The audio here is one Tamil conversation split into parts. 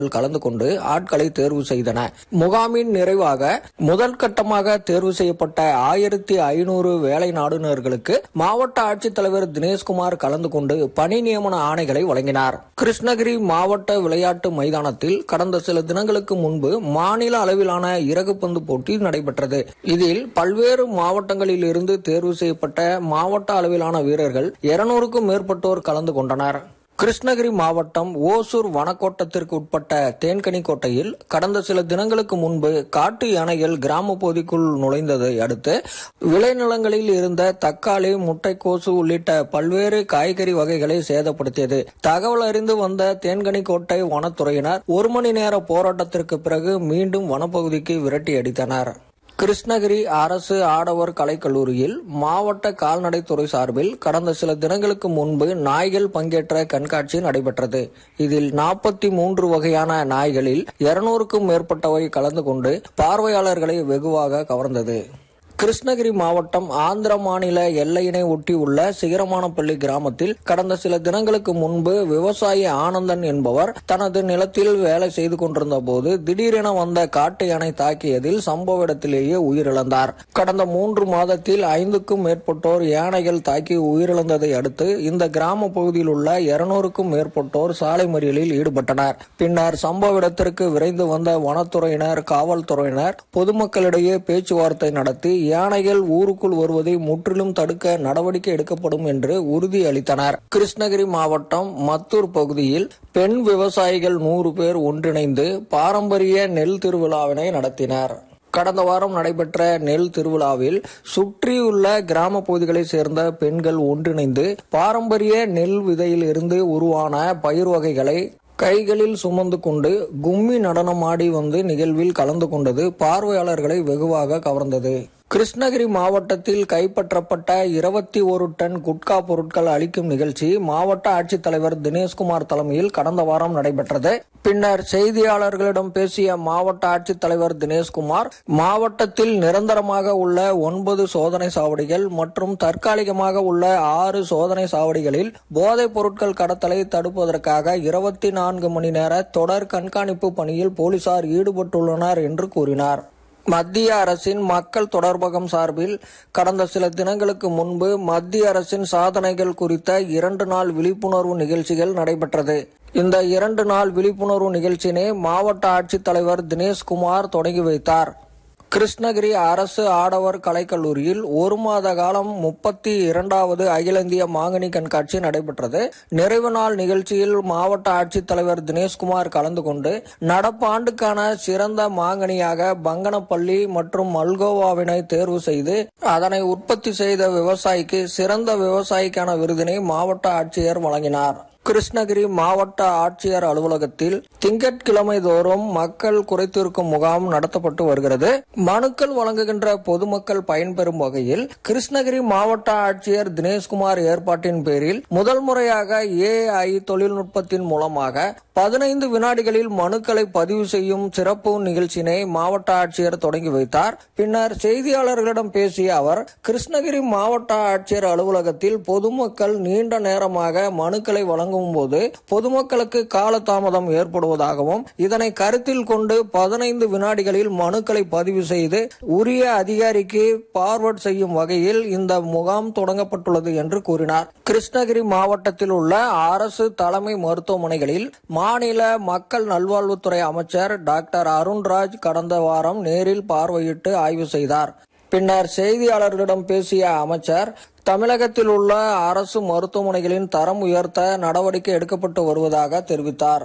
கலந்து கொண்டு ஆட்களை தேர்வு செய்தன முகாமின் நிறைவாக முதல் கட்டமாக தேர்வு செய்யப்பட்ட ஆயிரத்தி ஐநூறு வேலை நாடுனர்களுக்கு மாவட்ட ஆட்சித்தலைவர் தினேஷ்குமார் கலந்து கொண்டு பணி நியமன ஆணைகளை வழங்கினார் கிருஷ்ணகிரி மாவட்ட விளையாட்டு மைதானத்தில் கடந்த சில தினங்களுக்கு முன்பு மாநில அளவிலான இறகுப்பந்து போட்டி நடைபெற்றது இதில் பல்வேறு மாவட்டங்களில் இருந்து தேர்வு செய்யப்பட்ட மாவட்ட அளவிலான வீரர்கள் இருநூறுக்கும் மேற்பட்டோர் கலந்து கொண்டனர் கிருஷ்ணகிரி மாவட்டம் ஓசூர் வனக்கோட்டத்திற்கு உட்பட்ட தேன்கனிக்கோட்டையில் கடந்த சில தினங்களுக்கு முன்பு காட்டு யானைகள் கிராம பகுதிக்குள் நுழைந்ததை அடுத்து விளைநிலங்களில் இருந்த தக்காளி முட்டைக்கோசு உள்ளிட்ட பல்வேறு காய்கறி வகைகளை சேதப்படுத்தியது தகவல் அறிந்து வந்த தேன்கனிக்கோட்டை வனத்துறையினர் ஒரு மணி நேர போராட்டத்திற்கு பிறகு மீண்டும் வனப்பகுதிக்கு விரட்டி அடித்தனர் கிருஷ்ணகிரி அரசு ஆடவர் கலைக்கல்லூரியில் மாவட்ட கால்நடைத்துறை சார்பில் கடந்த சில தினங்களுக்கு முன்பு நாய்கள் பங்கேற்ற கண்காட்சி நடைபெற்றது இதில் நாற்பத்தி மூன்று வகையான நாய்களில் இருநூறுக்கும் மேற்பட்டவை கலந்து கொண்டு பார்வையாளர்களை வெகுவாக கவர்ந்தது கிருஷ்ணகிரி மாவட்டம் ஆந்திர மாநில எல்லையினை ஒட்டியுள்ள சிகரமானப்பள்ளி கிராமத்தில் கடந்த சில தினங்களுக்கு முன்பு விவசாயி ஆனந்தன் என்பவர் தனது நிலத்தில் வேலை செய்து கொண்டிருந்த போது திடீரென வந்த காட்டு யானை தாக்கியதில் சம்பவ இடத்திலேயே உயிரிழந்தார் கடந்த மூன்று மாதத்தில் ஐந்துக்கும் மேற்பட்டோர் யானைகள் தாக்கி உயிரிழந்ததை அடுத்து இந்த கிராம பகுதியில் உள்ள இருநூறுக்கும் மேற்பட்டோர் சாலை மறியலில் ஈடுபட்டனர் பின்னர் சம்பவ இடத்திற்கு விரைந்து வந்த வனத்துறையினர் காவல்துறையினர் பொதுமக்களிடையே பேச்சுவார்த்தை நடத்தி யானைகள் ஊருக்குள் வருவதை முற்றிலும் தடுக்க நடவடிக்கை எடுக்கப்படும் என்று உறுதி அளித்தனர் கிருஷ்ணகிரி மாவட்டம் மத்தூர் பகுதியில் பெண் விவசாயிகள் நூறு பேர் ஒன்றிணைந்து பாரம்பரிய நெல் திருவிழாவினை நடத்தினர் கடந்த வாரம் நடைபெற்ற நெல் திருவிழாவில் சுற்றியுள்ள கிராம பகுதிகளைச் சேர்ந்த பெண்கள் ஒன்றிணைந்து பாரம்பரிய நெல் விதையில் இருந்து உருவான பயிர் வகைகளை கைகளில் சுமந்து கொண்டு கும்மி நடனமாடி வந்து நிகழ்வில் கலந்து கொண்டது பார்வையாளர்களை வெகுவாக கவர்ந்தது கிருஷ்ணகிரி மாவட்டத்தில் கைப்பற்றப்பட்ட இருபத்தி ஒரு டன் குட்கா பொருட்கள் அளிக்கும் நிகழ்ச்சி மாவட்ட ஆட்சித்தலைவர் தினேஷ்குமார் தலைமையில் கடந்த வாரம் நடைபெற்றது பின்னர் செய்தியாளர்களிடம் பேசிய மாவட்ட ஆட்சித்தலைவர் தினேஷ்குமார் மாவட்டத்தில் நிரந்தரமாக உள்ள ஒன்பது சோதனை சாவடிகள் மற்றும் தற்காலிகமாக உள்ள ஆறு சோதனை சாவடிகளில் போதைப் பொருட்கள் கடத்தலை தடுப்பதற்காக இருபத்தி நான்கு மணி நேர தொடர் கண்காணிப்பு பணியில் போலீசார் ஈடுபட்டுள்ளனர் என்று கூறினார் மத்திய அரசின் மக்கள் தொடர்பகம் சார்பில் கடந்த சில தினங்களுக்கு முன்பு மத்திய அரசின் சாதனைகள் குறித்த இரண்டு நாள் விழிப்புணர்வு நிகழ்ச்சிகள் நடைபெற்றது இந்த இரண்டு நாள் விழிப்புணர்வு நிகழ்ச்சியினை மாவட்ட ஆட்சித்தலைவர் தினேஷ்குமார் தொடங்கி வைத்தார் கிருஷ்ணகிரி அரசு ஆடவர் கலைக்கல்லூரியில் ஒரு மாத காலம் முப்பத்தி இரண்டாவது அகில இந்திய மாங்கனி கண்காட்சி நடைபெற்றது நிறைவு நாள் நிகழ்ச்சியில் மாவட்ட ஆட்சித்தலைவர் தினேஷ்குமார் கலந்து கொண்டு நடப்பாண்டுக்கான சிறந்த மாங்கனியாக பங்கனப்பள்ளி மற்றும் மல்கோவாவினை தேர்வு செய்து அதனை உற்பத்தி செய்த விவசாயிக்கு சிறந்த விவசாயிக்கான விருதினை மாவட்ட ஆட்சியர் வழங்கினார் கிருஷ்ணகிரி மாவட்ட ஆட்சியர் அலுவலகத்தில் திங்கட்கிழமை தோறும் மக்கள் குறைத்தீர்க்கும் முகாம் நடத்தப்பட்டு வருகிறது மனுக்கள் வழங்குகின்ற பொதுமக்கள் பயன்பெறும் வகையில் கிருஷ்ணகிரி மாவட்ட ஆட்சியர் தினேஷ்குமார் ஏற்பாட்டின் பேரில் முதல் முறையாக ஏஐ தொழில்நுட்பத்தின் மூலமாக பதினைந்து வினாடிகளில் மனுக்களை பதிவு செய்யும் சிறப்பு நிகழ்ச்சியினை மாவட்ட ஆட்சியர் தொடங்கி வைத்தார் பின்னர் செய்தியாளர்களிடம் பேசிய அவர் கிருஷ்ணகிரி மாவட்ட ஆட்சியர் அலுவலகத்தில் பொதுமக்கள் நீண்ட நேரமாக மனுக்களை வழங்கும் போது பொதுமக்களுக்கு காலதாமதம் ஏற்படுவதாகவும் இதனை கருத்தில் கொண்டு பதினைந்து வினாடிகளில் மனுக்களை பதிவு செய்து உரிய அதிகாரிக்கு பார்வர்ட் செய்யும் வகையில் இந்த முகாம் தொடங்கப்பட்டுள்ளது என்று கூறினார் கிருஷ்ணகிரி மாவட்டத்தில் உள்ள அரசு தலைமை மருத்துவமனைகளில் மாநில மக்கள் நல்வாழ்வுத்துறை அமைச்சர் டாக்டர் அருண்ராஜ் கடந்த வாரம் நேரில் பார்வையிட்டு ஆய்வு செய்தார் பின்னர் செய்தியாளர்களிடம் பேசிய அமைச்சர் தமிழகத்தில் உள்ள அரசு மருத்துவமனைகளின் தரம் உயர்த்த நடவடிக்கை எடுக்கப்பட்டு வருவதாக தெரிவித்தார்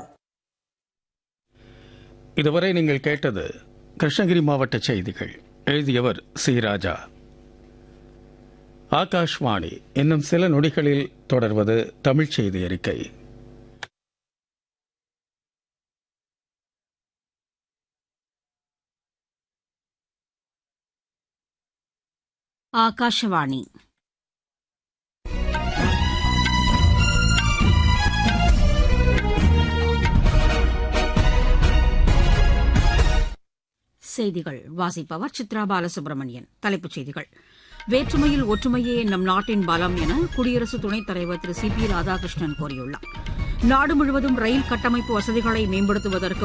இதுவரை நீங்கள் கேட்டது கிருஷ்ணகிரி மாவட்ட செய்திகள் எழுதியவர் சி ராஜா ஆகாஷ்வாணி இன்னும் சில நொடிகளில் தொடர்வது தமிழ் செய்தி அறிக்கை ಆಕಾಶವಾಣಿ செய்திகள் வாசிப்பவர் சித்ரா பாலசுப்ரமணியன் தலைப்புச் செய்திகள் வேற்றுமையில் ஒற்றுமையே நம் நாட்டின் பலம் என குடியரசு துணைத் தலைவர் திரு சி பி ராதாகிருஷ்ணன் கூறியுள்ளார் நாடு முழுவதும் ரயில் கட்டமைப்பு வசதிகளை மேம்படுத்துவதற்கு